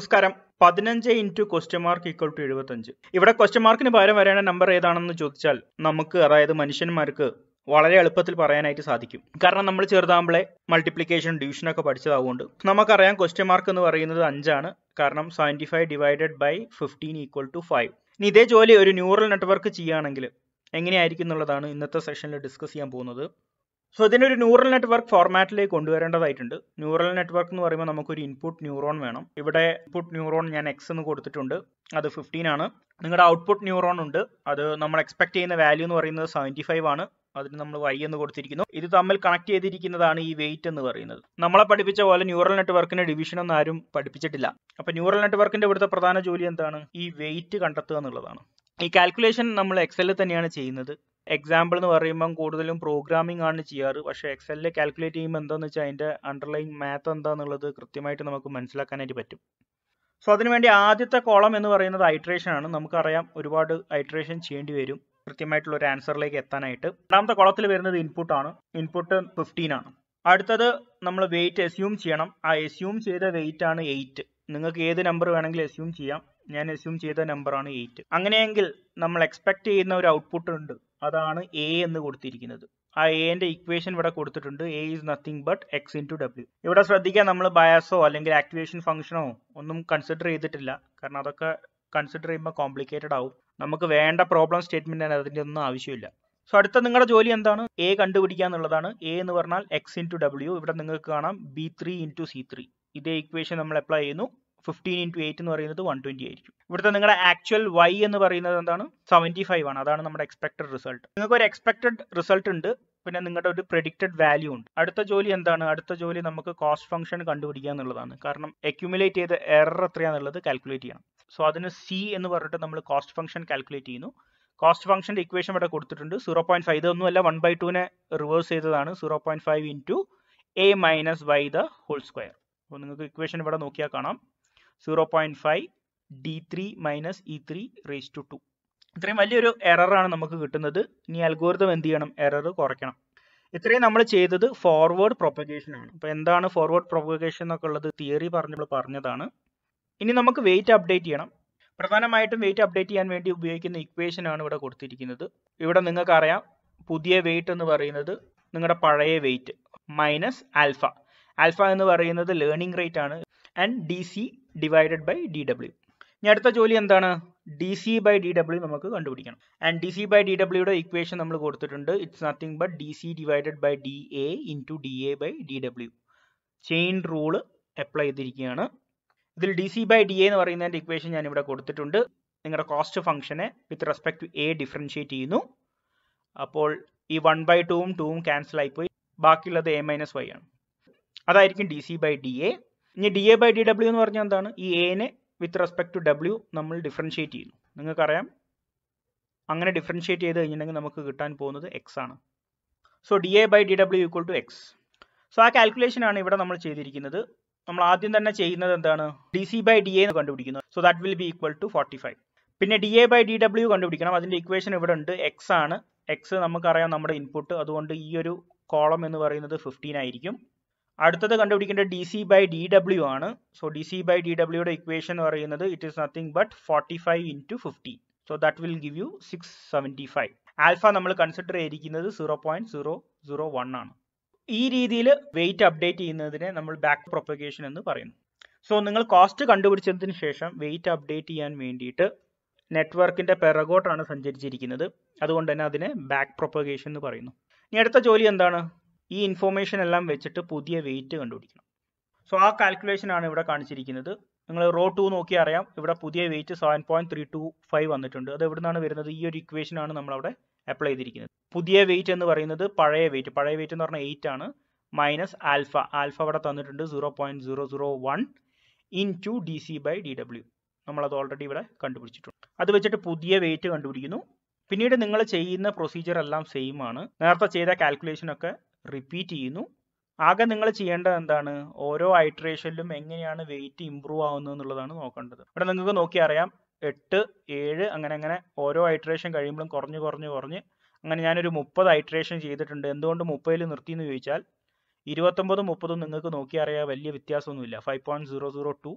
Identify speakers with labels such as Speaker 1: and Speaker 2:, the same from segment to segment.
Speaker 1: നമസ്കാരം പതിനഞ്ച് into question mark equal to എഴുപത്തഞ്ച് ഇവിടെ ക്വസ്റ്റ്യൻ മാർക്കിന് പകരം വരേണ്ട നമ്പർ ഏതാണെന്ന് ചോദിച്ചാൽ നമുക്ക് അതായത് മനുഷ്യന്മാർക്ക് വളരെ എളുപ്പത്തിൽ പറയാനായിട്ട് സാധിക്കും കാരണം നമ്മൾ ചെറുതാകുമ്പോഴേ മൾട്ടിപ്ലിക്കേഷൻ ഡിവിഷൻ ഒക്കെ പഠിച്ചതാവുകൊണ്ട് നമുക്കറിയാം ക്വസ്റ്റ്യൻ മാർക്ക് എന്ന് പറയുന്നത് അഞ്ചാണ് കാരണം seventy five divided by fifteen equal to five ഇനി ഇതേ ജോലി ഒരു ന്യൂറൽ നെറ്റ്വർക്ക് ചെയ്യുകയാണെങ്കിൽ എങ്ങനെയായിരിക്കും എന്നുള്ളതാണ് ഇന്നത്തെ സെഷനിൽ ഡിസ്കസ് ചെയ്യാൻ പോകുന്നത് സോ ഇതിനെ ഒരു ന്യൂറൽ നെറ്റ്വർക്ക് ഫോർമാറ്റിലേക്ക് കൊണ്ടുവരേണ്ടതായിട്ടുണ്ട് ന്യൂറൽ നെറ്റ്വർക്ക് എന്ന് പറയുമ്പോൾ നമുക്കൊരു ഇൻപുട്ട് ന്യൂറോൺ വേണം ഇവിടെ ഇൻപുട്ട് ന്യൂറോൺ ഞാൻ എക്സ് എന്ന് കൊടുത്തിട്ടുണ്ട് അത് ഫിഫ്റ്റീൻ ആണ് നിങ്ങളുടെ ഔട്ട്പുട്ട് ന്യൂറോൺ ഉണ്ട് അത് നമ്മൾ എക്സ്പെക്ട് ചെയ്യുന്ന വാല്യൂ എന്ന് പറയുന്നത് സെവൻറ്റി ഫൈവ് ആണ് അതിന് നമ്മൾ വൈ എന്ന് കൊടുത്തിരിക്കുന്നു ഇത് തമ്മിൽ കണക്ട് ചെയ്തിരിക്കുന്നതാണ് ഈ വെയിറ്റ് എന്ന് പറയുന്നത് നമ്മളെ പഠിപ്പിച്ച പോലെ ന്യൂറൽ നെറ്റ്വർക്കിന് ഡിവിഷൻ ഒന്നും ആരും പഠിപ്പിച്ചിട്ടില്ല അപ്പൊ ന്യൂറൽ നെറ്റ്വർക്കിന്റെ ഇവിടുത്തെ പ്രധാന ജോലി എന്താണ് ഈ വെയിറ്റ് കണ്ടെത്തുക എന്നുള്ളതാണ് ഈ കാൽക്കുലേഷൻ നമ്മൾ എക്സലിൽ തന്നെയാണ് ചെയ്യുന്നത് എക്സാമ്പിൾ എന്ന് പറയുമ്പം കൂടുതലും പ്രോഗ്രാമിംഗ് ആണ് ചെയ്യാറ് പക്ഷേ എക്സലിൽ കാൽക്കുലേറ്റ് ചെയ്യുമ്പോൾ എന്താണെന്ന് വെച്ചാൽ അതിൻ്റെ അണ്ടർലൈൻ മാത്ത് എന്താണെന്നുള്ളത് കൃത്യമായിട്ട് നമുക്ക് മനസ്സിലാക്കാനായിട്ട് പറ്റും സോ അതിനുവേണ്ടി ആദ്യത്തെ കോളം എന്ന് പറയുന്നത് ഐട്രേഷൻ ആണ് നമുക്കറിയാം ഒരുപാട് ഐട്രേഷൻ ചെയ്യേണ്ടി വരും കൃത്യമായിട്ടുള്ള ഒരു ആൻസറിലേക്ക് എത്താനായിട്ട് രണ്ടാമത്തെ കോളത്തിൽ വരുന്നത് ഇൻപുട്ട് ആണ് ഇൻപുട്ട് ഫിഫ്റ്റീൻ ആണ് അടുത്തത് നമ്മൾ വെയിറ്റ് എസ്യൂം ചെയ്യണം ആ എസ്യൂം ചെയ്ത വെയിറ്റ് ആണ് എയ്റ്റ് നിങ്ങൾക്ക് ഏത് നമ്പർ വേണമെങ്കിലും എസ്യൂം ചെയ്യാം ഞാൻ എസ്യൂം ചെയ്ത നമ്പറാണ് എയ്റ്റ് അങ്ങനെയെങ്കിൽ നമ്മൾ എക്സ്പെക്ട് ചെയ്യുന്ന ഒരു ഔട്ട്പുട്ട് ഉണ്ട് അതാണ് എ എന്ന് കൊടുത്തിരിക്കുന്നത് ആ എന്റെ ഇക്വേഷൻ ഇവിടെ കൊടുത്തിട്ടുണ്ട് A is nothing but X into ടു ഡബ്ല്യു ഇവിടെ ശ്രദ്ധിക്കാൻ നമ്മൾ ബയാസോ അല്ലെങ്കിൽ ആക്ടിവേഷൻ ഫംഗ്ഷനോ ഒന്നും കൺസിഡർ ചെയ്തിട്ടില്ല കാരണം അതൊക്കെ കൺസിഡർ ചെയ്യുമ്പോൾ കോംപ്ലിക്കേറ്റഡ് ആവും നമുക്ക് വേണ്ട പ്രോബ്ലം സ്റ്റേറ്റ്മെന്റ് അതിന്റെ ഒന്നും ആവശ്യമില്ല സോ അടുത്ത നിങ്ങളുടെ ജോലി എന്താണ് എ കണ്ടുപിടിക്കുക എന്നുള്ളതാണ് എ എന്ന് പറഞ്ഞാൽ എക്സ് ഇൻറ്റു ഡബ്ല്യു ഇവിടെ നിങ്ങൾക്ക് കാണാം B three into C three ഇതേ ഇക്വേഷൻ നമ്മൾ അപ്ലൈ ചെയ്യുന്നു ഫിഫ്റ്റീൻ ഇൻറ്റു എയ്റ്റ് എന്ന് പറയുന്നത് വൺ ട്വന്റി ആയിരിക്കും ഇവിടുത്തെ നിങ്ങളുടെ ആക്ച്വൽ വൈ എന്ന് പറയുന്നത് എന്താണ് സെവൻറ്റി ഫൈവ് ആണ് അതാണ് നമ്മുടെ എക്സ്പെക്ടഡ് റിസൾട്ട് നിങ്ങൾക്ക് ഒരു എക്സ്പെക്ടഡ് റിസൾട്ട് ഉണ്ട് പിന്നെ നിങ്ങളുടെ ഒരു പ്രെഡിക്റ്റഡ് വാല്യൂ ഉണ്ട് അടുത്ത ജോലി എന്താണ് അടുത്ത ജോലി നമുക്ക് കോസ്റ്റ് ഫംഗ്ഷൻ കണ്ടുപിടിക്കുക എന്നുള്ളതാണ് കാരണം അക്യുമുലേറ്റ് ചെയ്ത എറർ എത്രയാണെന്നുള്ളത് കാൽക്കുലേറ്റ് ചെയ്യണം സോ അതിന് സി എന്ന് പറഞ്ഞിട്ട് നമ്മൾ കോസ്റ്റ് ഫംഗ്ഷൻ കാൽക്കുലേറ്റ് ചെയ്യുന്നു കോസ്റ്റ് ഫംഗ്ഷന്റെ ഇക്വേഷൻ ഇവിടെ കൊടുത്തിട്ടുണ്ട് സീറോ പോയിന്റ് ഫൈവ് ഇതൊന്നുമല്ല വൺ ബൈ ടുവിനെ റിവേഴ്സ് ചെയ്തതാണ് zero point five into a minus Y the whole square അപ്പോൾ നിങ്ങൾക്ക് ഇക്വേഷൻ ഇവിടെ നോക്കിയാൽ കാണാം zero point five D three minus E three raise to two ഇത്രയും വലിയൊരു എററാണ് നമുക്ക് കിട്ടുന്നത് ഇനി അൽഗോരിതം എന്ത് ചെയ്യണം എറർ കുറയ്ക്കണം ഇത്രയും നമ്മൾ ചെയ്തത് ഫോർവേഡ് പ്രൊപ്പഗേഷൻ ആണ് അപ്പോൾ എന്താണ് ഫോർവേഡ് പ്രൊപ്പഗേഷൻ എന്നൊക്കെ ഉള്ളത് തിയറി പറഞ്ഞപ്പോൾ പറഞ്ഞതാണ് ഇനി നമുക്ക് വെയിറ്റ് അപ്ഡേറ്റ് ചെയ്യണം പ്രധാനമായിട്ടും വെയിറ്റ് അപ്ഡേറ്റ് ചെയ്യാൻ വേണ്ടി ഉപയോഗിക്കുന്ന ഇക്വേഷൻ ആണ് ഇവിടെ കൊടുത്തിരിക്കുന്നത് ഇവിടെ നിങ്ങൾക്ക് അറിയാം പുതിയ വെയിറ്റ് എന്ന് പറയുന്നത് നിങ്ങളുടെ പഴയ വെയിറ്റ് മൈനസ് ആൽഫ ആൽഫ എന്ന് പറയുന്നത് ലേണിംഗ് റേറ്റ് ആണ് and D C divided by D W ഇനി അടുത്ത ജോലി എന്താണ് D C by D W നമുക്ക് കണ്ടുപിടിക്കണം and D C by D ഡബ്ല്യുടെ ഇക്വേഷൻ നമ്മൾ കൊടുത്തിട്ടുണ്ട് it's nothing but D C divided by D A into D A by D W chain rule apply ചെയ്തിരിക്കുകയാണ് ഇതിൽ D C by D A എന്ന് പറയുന്നതിൻ്റെ equation ഞാൻ ഇവിടെ കൊടുത്തിട്ടുണ്ട് നിങ്ങളുടെ കോസ്റ്റ് ഫംഗ്ഷനെ with respect to A differentiate ചെയ്യുന്നു അപ്പോൾ ഈ വൺ ബൈ ടൂവും ടൂവും ക്യാൻസൽ ആയിപ്പോയി ബാക്കിയുള്ളത് എ മൈനസ് വൈ ആണ് അതായിരിക്കും D C by D A ഇനി D A by D W എന്ന് പറഞ്ഞാൽ എന്താണ് ഈ എനെ വിത്ത് റെസ്പെക്ട് ടു ഡബ്ല്യു നമ്മൾ ഡിഫറൻഷിയേറ്റ് ചെയ്യുന്നു നിങ്ങൾക്കറിയാം അങ്ങനെ ഡിഫറൻഷിയേറ്റ് ചെയ്ത് കഴിഞ്ഞിട്ടുണ്ടെങ്കിൽ നമുക്ക് കിട്ടാൻ പോകുന്നത് എക്സ് ആണ് so D A by D W equal to X so ആ കാൽക്കുലേഷൻ ആണ് ഇവിടെ നമ്മൾ ചെയ്തിരിക്കുന്നത് നമ്മൾ ആദ്യം തന്നെ ചെയ്യുന്നത് എന്താണ് D C by D A കണ്ടുപിടിക്കുന്നു so that will be equal to forty five പിന്നെ D A by D W കണ്ടുപിടിക്കണം അതിന്റെ ഇക്വേഷൻ ഇവിടെ ഉണ്ട് എക്സ് ആണ് എക്സ് നമുക്കറിയാം നമ്മുടെ ഇൻപുട്ട് അതുകൊണ്ട് ഈ ഒരു കോളം എന്ന് പറയുന്നത് ഫിഫ്റ്റീൻ ആയിരിക്കും അടുത്തത് കണ്ടുപിടിക്കേണ്ട D C by D W ആണ് so D C by D ഡബ്ല്യുടെ ഇക്വേഷൻ എന്ന് പറയുന്നത് it is nothing but forty five into fifty so that will give you six seventy five alpha നമ്മൾ കൺസിഡർ ചെയ്തിരിക്കുന്നത് zero point zero zero one ആണ് ഈ രീതിയിൽ wait update ചെയ്യുന്നതിനെ നമ്മൾ ബാക്ക് പ്രൊപ്പഗേഷൻ എന്ന് പറയുന്നു സോ നിങ്ങൾ കോസ്റ്റ് കണ്ടുപിടിച്ചതിന് ശേഷം വെയിറ്റ് അപ്ഡേറ്റ് ചെയ്യാൻ വേണ്ടിയിട്ട് നെറ്റ്വർക്കിന്റെ പെറഗോട്ടാണ് സഞ്ചരിച്ചിരിക്കുന്നത് അതുകൊണ്ട് തന്നെ അതിനെ ബാക്ക് പ്രൊപ്പഗേഷൻ എന്ന് പറയുന്നു ഇനി അടുത്ത ജോലി എന്താണ് ഈ ഇൻഫോർമേഷൻ എല്ലാം വെച്ചിട്ട് പുതിയ വെയിറ്റ് കണ്ടുപിടിക്കണം സോ ആ കാൽക്കുലേഷൻ ആണ് ഇവിടെ കാണിച്ചിരിക്കുന്നത് നിങ്ങൾ റോ ടു നോക്കി അറിയാം ഇവിടെ പുതിയ weight seven point three two five വന്നിട്ടുണ്ട് അത് എവിടെ നിന്നാണ് വരുന്നത് ഈ ഒരു ഇക്വേഷൻ ആണ് നമ്മൾ അവിടെ അപ്ലൈ ചെയ്തിരിക്കുന്നത് പുതിയ വെയിറ്റ് എന്ന് പറയുന്നത് പഴയ വെയിറ്റ് പഴയ വെയിറ്റ് എന്ന് പറഞ്ഞാൽ എയ്റ്റ് ആണ് മൈനസ് ആൽഫ ആൽഫ അവിടെ തന്നിട്ടുണ്ട് zero point zero zero one into D C by D W നമ്മളത് ഓൾറെഡി ഇവിടെ കണ്ടുപിടിച്ചിട്ടുണ്ട് അത് വെച്ചിട്ട് പുതിയ വെയിറ്റ് കണ്ടുപിടിക്കുന്നു പിന്നീട് നിങ്ങൾ ചെയ്യുന്ന പ്രൊസീജിയർ എല്ലാം സെയിം ആണ് നേരത്തെ ചെയ്ത കാൽക്കുലേഷൻ ഒക്കെ റിപ്പീറ്റ് ചെയ്യുന്നു ആകെ നിങ്ങൾ ചെയ്യേണ്ടത് എന്താണ് ഓരോ ഐട്രേഷനിലും എങ്ങനെയാണ് വെയിറ്റ് ഇമ്പ്രൂവ് ആവുന്നത് എന്നുള്ളതാണ് നോക്കേണ്ടത് ഇവിടെ നിങ്ങൾക്ക് നോക്കി അറിയാം എട്ട് ഏഴ് അങ്ങനെ അങ്ങനെ ഓരോ ഐട്രേഷൻ കഴിയുമ്പോഴും കുറഞ്ഞ് കുറഞ്ഞ് കുറഞ്ഞ് അങ്ങനെ ഞാനൊരു മുപ്പത് ഐട്രേഷൻ ചെയ്തിട്ടുണ്ട് എന്തുകൊണ്ട് മുപ്പതിൽ നിർത്തി എന്ന് ചോദിച്ചാൽ ഇരുപത്തൊമ്പതും മുപ്പതും നിങ്ങൾക്ക് നോക്കി അറിയാം വലിയ വ്യത്യാസമൊന്നുമില്ല five point zero zero two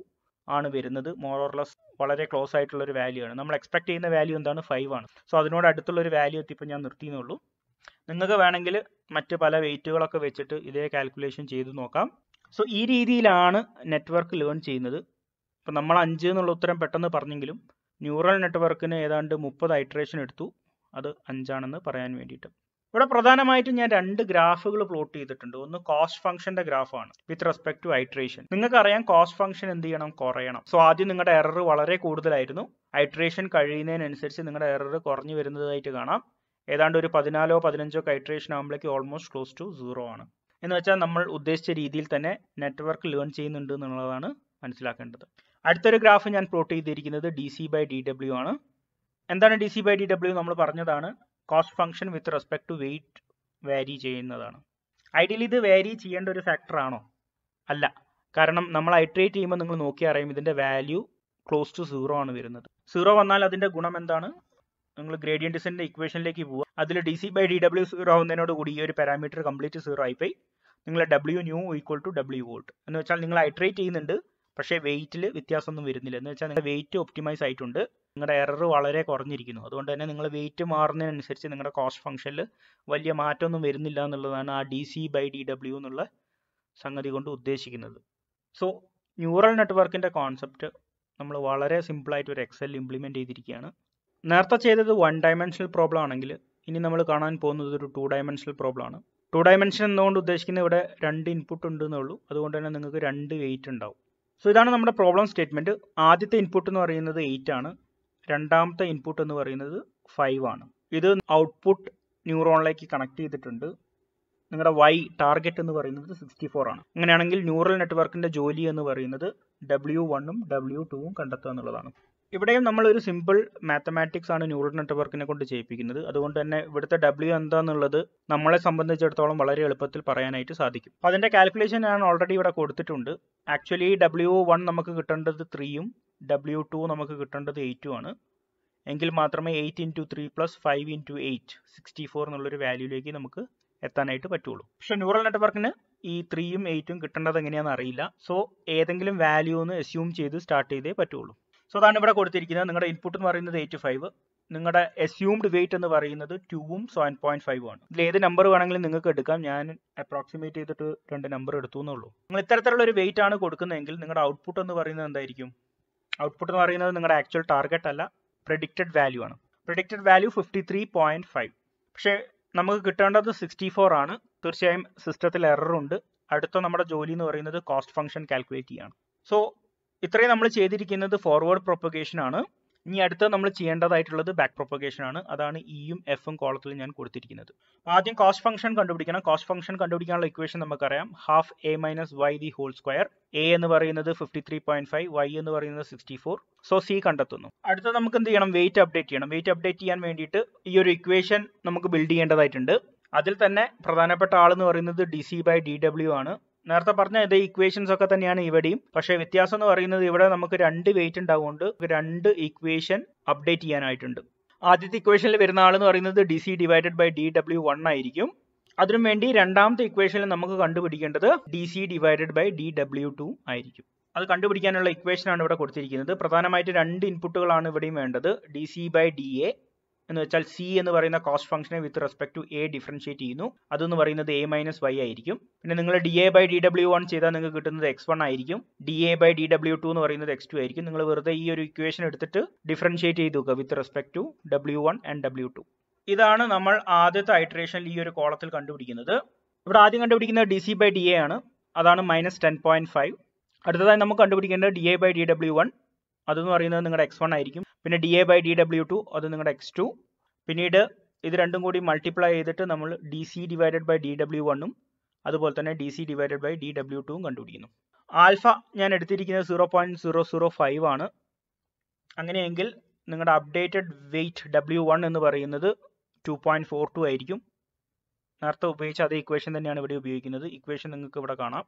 Speaker 1: ആണ് വരുന്നത് മോർ ഓർ ലെസ് വളരെ ക്ലോസ് ആയിട്ടുള്ള ഒരു വാല്യൂ ആണ് നമ്മൾ എക്സ്പെക്ട് ചെയ്യുന്ന വാല്യൂ എന്താണ് ഫൈവ് ആണ് സോ അതിനോട് അടുത്തുള്ള ഒരു വാല്യൂ എത്തിയപ്പോൾ ഞാൻ നിർത്തിയെന്നുള്ളൂ നിങ്ങൾക്ക് വേണമെങ്കിൽ മറ്റ് പല വെയിറ്റുകളൊക്കെ വെച്ചിട്ട് ഇതേ കാൽക്കുലേഷൻ ചെയ്ത് നോക്കാം സോ ഈ രീതിയിലാണ് നെറ്റ്വർക്ക് ലേൺ ചെയ്യുന്നത് ഇപ്പം നമ്മൾ അഞ്ച് എന്നുള്ള ഉത്തരം പെട്ടെന്ന് പറഞ്ഞെങ്കിലും ന്യൂറൽ നെറ്റ്വർക്കിന് ഏതാണ്ട് മുപ്പത് ഐട്രേഷൻ എടുത്തു അത് അഞ്ചാണെന്ന് പറയാൻ വേണ്ടിയിട്ട് ഇവിടെ പ്രധാനമായിട്ടും ഞാൻ രണ്ട് ഗ്രാഫുകൾ പ്ലോട്ട് ചെയ്തിട്ടുണ്ട് ഒന്ന് കോസ്റ്റ് ഫംഗ്ഷന്റെ ഗ്രാഫാണ് വിത്ത് റെസ്പെക്ട് ടു ഐട്രേഷൻ നിങ്ങൾക്ക് അറിയാം കോസ്റ്റ് ഫംഗ്ഷൻ എന്ത് ചെയ്യണം കുറയണം സോ ആദ്യം നിങ്ങളുടെ എറർ വളരെ കൂടുതലായിരുന്നു ഐട്രേഷൻ കഴിയുന്നതിനനുസരിച്ച് നിങ്ങളുടെ എറർ കുറഞ്ഞു വരുന്നതായിട്ട് കാണാം ഏതാണ്ട് ഒരു പതിനാലോ പതിനഞ്ചോ ഐട്രേഷൻ ആകുമ്പോഴേക്ക് ഓൾമോസ്റ്റ് ക്ലോസ് ടു സീറോ ആണ് എന്ന് വെച്ചാൽ നമ്മൾ ഉദ്ദേശിച്ച രീതിയിൽ തന്നെ നെറ്റ്വർക്ക് ലേൺ ചെയ്യുന്നുണ്ട് എന്നുള്ളതാണ് മനസ്സിലാക്കേണ്ടത് അടുത്തൊരു ഗ്രാഫ് ഞാൻ പ്ലോട്ട് ചെയ്തിരിക്കുന്നത് D C by D W ആണ് എന്താണ് D C by D W നമ്മൾ പറഞ്ഞതാണ് cost function with respect to weight vary ചെയ്യുന്നതാണ് ഐഡിയലി ഇത് വാരി ചെയ്യേണ്ട ഒരു ഫാക്ടർ ആണോ അല്ല കാരണം നമ്മൾ ഐട്രേറ്റ് ചെയ്യുമ്പോൾ നിങ്ങൾ നോക്കി അറിയും ഇതിന്റെ വാല്യൂ ക്ലോസ് ടു സീറോ ആണ് വരുന്നത് സീറോ വന്നാൽ അതിന്റെ ഗുണം എന്താണ് നിങ്ങൾ ഗ്രേഡിയൻ ഡിസൈൻ്റെ ഇക്വേഷനിലേക്ക് പോവുക അതിൽ D C by D W zero ആവുന്നതിനോട് കൂടി ഈ ഒരു പാരാമീറ്റർ കംപ്ലീറ്റ് സീറോ ആയിപ്പോയി നിങ്ങൾ W new equal to W old എന്ന് വെച്ചാൽ നിങ്ങൾ ഐട്രേറ്റ് ചെയ്യുന്നുണ്ട് പക്ഷേ വെയിറ്റിൽ വ്യത്യാസമൊന്നും വരുന്നില്ല എന്ന് വെച്ചാൽ നിങ്ങളുടെ വെയിറ്റ് ഒപ്റ്റിമൈസ് ആയിട്ടുണ്ട് നിങ്ങളുടെ എറർ വളരെ കുറഞ്ഞിരിക്കുന്നു അതുകൊണ്ട് തന്നെ നിങ്ങൾ വെയിറ്റ് മാറുന്നതിനനുസരിച്ച് നിങ്ങളുടെ കോസ്റ്റ് ഫംഗ്ഷനിൽ വലിയ മാറ്റമൊന്നും വരുന്നില്ല എന്നുള്ളതാണ് ആ D C by D W എന്നുള്ള സംഗതി കൊണ്ട് ഉദ്ദേശിക്കുന്നത് സോ ന്യൂറൽ നെറ്റ്വർക്കിൻ്റെ കോൺസെപ്റ്റ് നമ്മൾ വളരെ സിമ്പിളായിട്ട് ഒരു എക്സൽ ഇംപ്ലിമെൻറ്റ് ചെയ്തിരിക്കുകയാണ് നേരത്തെ ചെയ്തത് വൺ ഡയമെൻഷണൽ പ്രോബ്ലം ആണെങ്കിൽ ഇനി നമ്മൾ കാണാൻ പോകുന്നത് ഒരു ടു ഡയമെൻഷണൽ പ്രോബ്ലം ആണ് ടു ഡയമെൻഷൻ എന്നുകൊണ്ട് ഉദ്ദേശിക്കുന്നത് ഇവിടെ രണ്ട് ഇൻപുട്ട് ഉണ്ടെന്നേ ഉള്ളൂ അതുകൊണ്ട് തന്നെ നിങ്ങൾക്ക് രണ്ട് വെയിറ്റ് ഉണ്ടാവും സോ ഇതാണ് നമ്മുടെ പ്രോബ്ലം സ്റ്റേറ്റ്മെന്റ് ആദ്യത്തെ ഇൻപുട്ട് എന്ന് പറയുന്നത് എയ്റ്റ് ആണ് രണ്ടാമത്തെ ഇൻപുട്ട് എന്ന് പറയുന്നത് ഫൈവ് ആണ് ഇത് ഔട്ട്പുട്ട് ന്യൂറോണിലേക്ക് കണക്ട് ചെയ്തിട്ടുണ്ട് നിങ്ങളുടെ വൈ ടാർഗറ്റ് എന്ന് പറയുന്നത് സിക്സ്റ്റി ഫോർ ആണ് അങ്ങനെയാണെങ്കിൽ ന്യൂറൽ നെറ്റ്വർക്കിന്റെ ജോലി എന്ന് പറയുന്നത് ഡബ്ല്യു വണ്ണും ഡബ്ല്യു ടൂവും കണ്ടെത്തുക എന്നുള്ളതാണ് ഇവിടെയും നമ്മൾ ഒരു സിമ്പിൾ മാത്തമാറ്റിക്സ് ആണ് ന്യൂറൽ നെറ്റ്വർക്കിനെ കൊണ്ട് ചെയ്യിപ്പിക്കുന്നത് അതുകൊണ്ട് തന്നെ ഇവിടുത്തെ ഡബ്ല്യു എന്താന്നുള്ളത് നമ്മളെ സംബന്ധിച്ചിടത്തോളം വളരെ എളുപ്പത്തിൽ പറയാനായിട്ട് സാധിക്കും അപ്പോൾ അതിന്റെ കാൽക്കുലേഷൻ ഞാൻ ഓൾറെഡി ഇവിടെ കൊടുത്തിട്ടുണ്ട് ആക്ച്വലി ഡബ്ല്യു വൺ നമുക്ക് കിട്ടേണ്ടത് ത്രീയും ഡബ്ല്യു ടു നമുക്ക് കിട്ടേണ്ടത് എയ്റ്റും ആണ് എങ്കിൽ മാത്രമേ eight into three plus five into eight sixty four എന്നുള്ളൊരു വാല്യൂലേക്ക് നമുക്ക് എത്താനായിട്ട് പറ്റുള്ളൂ പക്ഷെ ന്യൂറൽ നെറ്റ്വർക്കിന് ഈ ത്രീയും എയ്റ്റും കിട്ടേണ്ടത് എങ്ങനെയാണെന്ന് അറിയില്ല സോ ഏതെങ്കിലും വാല്യൂ ഒന്ന് അസ്യൂം ചെയ്ത് സ്റ്റാർട്ട് ചെയ്തേ പറ്റുള്ളൂ സോ അതാണ് ഇവിടെ കൊടുത്തിരിക്കുന്നത് നിങ്ങളുടെ ഇൻപുട്ട് എന്ന് പറയുന്നത് എയ്റ്റ് ഫൈവ് നിങ്ങളുടെ അസ്യൂംഡ് വെയിറ്റ് എന്ന് പറയുന്നത് ടൂവും സെവൻ പോയിന്റ് ഫൈവ് ആണ് ഇതിൽ ഏത് നമ്പർ വേണമെങ്കിലും നിങ്ങൾക്ക് എടുക്കാം ഞാൻ അപ്രോക്സിമേറ്റ് ചെയ്തിട്ട് രണ്ട് നമ്പർ എടുത്തു എന്നുള്ളൂ നിങ്ങൾ ഇത്തരത്തിലുള്ള ഒരു വെയിറ്റ് ആണ് കൊടുക്കുന്നതെങ്കിൽ നിങ്ങളുടെ ഔട്ട്പുട്ട് എന്ന് പറയുന്നത് എന്തായിരിക്കും ഔട്ട്പുട്ട് എന്ന് പറയുന്നത് നിങ്ങളുടെ ആക്ച്വൽ ടാർഗറ്റ് അല്ല പ്രഡിക്റ്റഡ് വാല്യൂ ആണ് predicted value fifty three point five പക്ഷേ നമുക്ക് കിട്ടേണ്ടത് സിക്സ്റ്റി ഫോർ ആണ് തീർച്ചയായും സിസ്റ്റത്തിൽ എറർ ഉണ്ട് അടുത്ത നമ്മുടെ ജോലി എന്ന് പറയുന്നത് കോസ്റ്റ് ഫംഗ്ഷൻ കാൽക്കുലേറ്റ് ചെയ്യാണ് സോ ഇത്രയും നമ്മൾ ചെയ്തിരിക്കുന്നത് ഫോർവേഡ് പ്രൊപ്പഗേഷൻ ആണ് ഇനി അടുത്ത നമ്മൾ ചെയ്യേണ്ടതായിട്ടുള്ളത് ബാക്ക് പ്രൊപ്പഗേഷൻ ആണ് അതാണ് ഇയും എഫും കോളത്തിൽ ഞാൻ കൊടുത്തിരിക്കുന്നത് ആദ്യം കോസ്റ്റ് ഫംഗ്ഷൻ കണ്ടുപിടിക്കണം കോസ്റ്റ് ഫംഗ്ഷൻ കണ്ടുപിടിക്കാനുള്ള ഇക്വേഷൻ നമുക്കറിയാം half A minus Y the whole square A എന്ന് പറയുന്നത് fifty three point five Y എന്ന് പറയുന്നത് സിക്സ്റ്റി ഫോർ സോ സി കണ്ടെത്തുന്നു അടുത്ത നമുക്ക് എന്ത് ചെയ്യണം വെയിറ്റ് അപ്ഡേറ്റ് ചെയ്യണം വെയിറ്റ് അപ്ഡേറ്റ് ചെയ്യാൻ വേണ്ടിയിട്ട് ഈ ഒരു ഇക്വേഷൻ നമുക്ക് ബിൽഡ് ചെയ്യേണ്ടതായിട്ടുണ്ട് അതിൽ തന്നെ പ്രധാനപ്പെട്ട ആൾ എന്ന് പറയുന്നത് D C by D W ആണ് നേരത്തെ പറഞ്ഞ ഇതേ ഇക്വേഷൻസ് ഒക്കെ തന്നെയാണ് ഇവിടെയും പക്ഷേ വ്യത്യാസം എന്ന് പറയുന്നത് ഇവിടെ നമുക്ക് രണ്ട് വെയിറ്റ് ഉണ്ടാവുകൊണ്ട് രണ്ട് ഇക്വേഷൻ അപ്ഡേറ്റ് ചെയ്യാനായിട്ടുണ്ട് ആദ്യത്തെ ഇക്വേഷനിൽ വരുന്ന ആൾ എന്ന് പറയുന്നത് D C divided by D W one ആയിരിക്കും അതിനു വേണ്ടി രണ്ടാമത്തെ ഇക്വേഷനിൽ നമുക്ക് കണ്ടുപിടിക്കേണ്ടത് D C divided by D W two ആയിരിക്കും അത് കണ്ടുപിടിക്കാനുള്ള ഇക്വേഷൻ ആണ് ഇവിടെ കൊടുത്തിരിക്കുന്നത് പ്രധാനമായിട്ട് രണ്ട് ഇൻപുട്ടുകളാണ് ഇവിടെയും വേണ്ടത് D C by D A എന്ന് വെച്ചാൽ സി എന്ന് പറയുന്ന കോസ്റ്റ് ഫംഗ്ഷനെ with respect to A differentiate ചെയ്യുന്നു അതെന്ന് പറയുന്നത് എ മൈനസ് വൈ ആയിരിക്കും പിന്നെ നിങ്ങൾ D A by D W one ചെയ്താൽ നിങ്ങൾക്ക് കിട്ടുന്നത് എക്സ് വൺ ആയിരിക്കും D A by D W two എന്ന് പറയുന്നത് എക്സ് ടു ആയിരിക്കും നിങ്ങൾ വെറുതെ ഈ ഒരു ഇക്വേഷൻ എടുത്തിട്ട് ഡിഫറൻഷിയേറ്റ് ചെയ്ത് നോക്കുക with respect to W one and W two ഇതാണ് നമ്മൾ ആദ്യത്തെ ഐട്രേഷനിൽ ഈ ഒരു കോളത്തിൽ കണ്ടുപിടിക്കുന്നത് ഇവിടെ ആദ്യം കണ്ടുപിടിക്കുന്നത് D C by D A ആണ് അതാണ് മൈനസ് ടെൻ പോയിന്റ് ഫൈവ് അടുത്തതായി നമുക്ക് കണ്ടുപിടിക്കേണ്ടത് D A by D W one അതെന്ന് പറയുന്നത് നിങ്ങളുടെ എക്സ് വൺ ആയിരിക്കും പിന്നെ D A by D W two അത് നിങ്ങളുടെ എക്സ് ടു പിന്നീട് ഇത് രണ്ടും കൂടി മൾട്ടിപ്ലൈ ചെയ്തിട്ട് നമ്മൾ D C divided by D W വണ്ണും അതുപോലെ തന്നെ D C divided by D W ടുവും കണ്ടുപിടിക്കുന്നു ആൽഫ ഞാൻ എടുത്തിരിക്കുന്നത് zero point zero zero five ആണ് അങ്ങനെയെങ്കിൽ നിങ്ങളുടെ അപ്ഡേറ്റഡ് വെയിറ്റ് ഡബ്ല്യു വൺ എന്ന് പറയുന്നത് ടു പോയിന്റ് ഫോർ ടു ആയിരിക്കും നേരത്തെ ഉപയോഗിച്ച അതേ ഇക്വേഷൻ തന്നെയാണ് ഇവിടെ ഉപയോഗിക്കുന്നത് ഇക്വേഷൻ നിങ്ങൾക്ക് ഇവിടെ കാണാം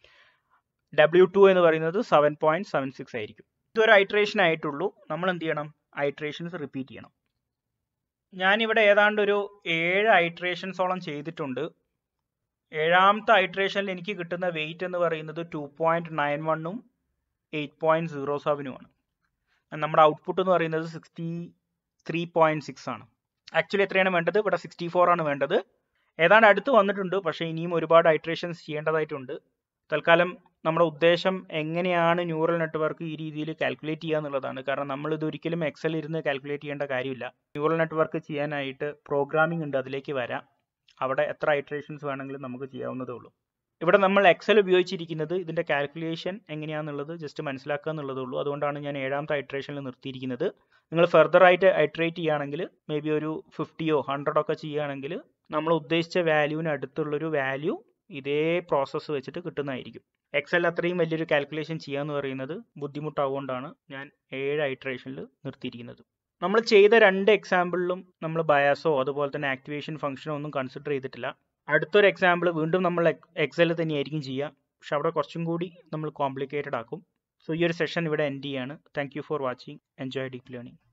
Speaker 1: ഡബ്ല്യു ടു എന്ന് പറയുന്നത് സെവൻ പോയിന്റ് സെവൻ സിക്സ് ആയിരിക്കും ഇതൊരു ഐട്രേഷൻ ആയിട്ടുള്ളൂ നമ്മൾ എന്ത് ചെയ്യണം ഐട്രേഷൻസ് റിപ്പീറ്റ് ചെയ്യണം ഞാനിവിടെ ഏതാണ്ട് ഒരു ഏഴ് ഐട്രേഷൻസോളം ചെയ്തിട്ടുണ്ട് ഏഴാമത്തെ ഐട്രേഷനിൽ എനിക്ക് കിട്ടുന്ന വെയിറ്റ് എന്ന് പറയുന്നത് ടു പോയിന്റ് നയൻ വണ്ണും എയ്റ്റ് പോയിൻറ്റ് സീറോ സെവനുമാണ് നമ്മുടെ ഔട്ട്പുട്ട് എന്ന് പറയുന്നത് സിക്സ്റ്റി ത്രീ പോയിൻറ്റ് സിക്സ് ആണ് ആക്ച്വലി എത്രയാണ് വേണ്ടത് ഇവിടെ സിക്സ്റ്റി ഫോർ ആണ് വേണ്ടത് ഏതാണ്ട് അടുത്ത് വന്നിട്ടുണ്ട് പക്ഷേ ഇനിയും ഒരുപാട് ഐട്രേഷൻസ് ചെയ്യേണ്ടതായിട്ടുണ്ട് തൽക്കാലം നമ്മുടെ ഉദ്ദേശം എങ്ങനെയാണ് ന്യൂറൽ നെറ്റ്വർക്ക് ഈ രീതിയിൽ കാൽക്കുലേറ്റ് ചെയ്യുക എന്നുള്ളതാണ് കാരണം നമ്മൾ ഇത് ഒരിക്കലും എക്സൽ ഇരുന്ന് കാൽക്കുലേറ്റ് ചെയ്യേണ്ട കാര്യമില്ല ന്യൂറൽ നെറ്റ്വർക്ക് ചെയ്യാനായിട്ട് പ്രോഗ്രാമിംഗ് ഉണ്ട് അതിലേക്ക് വരാം അവിടെ എത്ര ഐട്രേഷൻസ് വേണമെങ്കിലും നമുക്ക് ചെയ്യാവുന്നതേ ഉള്ളൂ ഇവിടെ നമ്മൾ എക്സൽ ഉപയോഗിച്ചിരിക്കുന്നത് ഇതിൻ്റെ കാൽക്കുലേഷൻ എങ്ങനെയാണെന്നുള്ളത് ജസ്റ്റ് മനസ്സിലാക്കുക എന്നുള്ളതേ ഉള്ളൂ അതുകൊണ്ടാണ് ഞാൻ ഏഴാമത്തെ ഐട്രേഷനിൽ നിർത്തിയിരിക്കുന്നത് നിങ്ങൾ ഫെർദർ ആയിട്ട് ഐട്രേറ്റ് ചെയ്യുകയാണെങ്കിൽ മേ ബി ഒരു ഫിഫ്റ്റിയോ ഹൺഡ്രഡോ ഒക്കെ ചെയ്യുകയാണെങ്കിൽ നമ്മൾ ഉദ്ദേശിച്ച വാല്യൂവിന് അടുത്തുള്ളൊരു വാല്യൂ ഇതേ പ്രോസസ്സ് വെച്ചിട്ട് കിട്ടുന്നതായിരിക്കും എക്സൽ അത്രയും വലിയൊരു കാൽക്കുലേഷൻ ചെയ്യാന്ന് പറയുന്നത് ബുദ്ധിമുട്ടാവുകൊണ്ടാണ് ഞാൻ ഏഴ് ഐട്രേഷനിൽ നിർത്തിയിരിക്കുന്നത് നമ്മൾ ചെയ്ത രണ്ട് എക്സാമ്പിളിലും നമ്മൾ ബയാസോ അതുപോലെ തന്നെ ആക്ടിവേഷൻ ഫംഗ്ഷനോ ഒന്നും കൺസിഡർ ചെയ്തിട്ടില്ല അടുത്തൊരു എക്സാമ്പിൾ വീണ്ടും നമ്മൾ എക്സൽ തന്നെയായിരിക്കും ചെയ്യുക പക്ഷെ അവിടെ കുറച്ചും കൂടി നമ്മൾ കോംപ്ലിക്കേറ്റഡ് ആക്കും സോ ഈ ഒരു സെഷൻ ഇവിടെ എൻഡ് ചെയ്യാണ് thank you for watching enjoy deep learning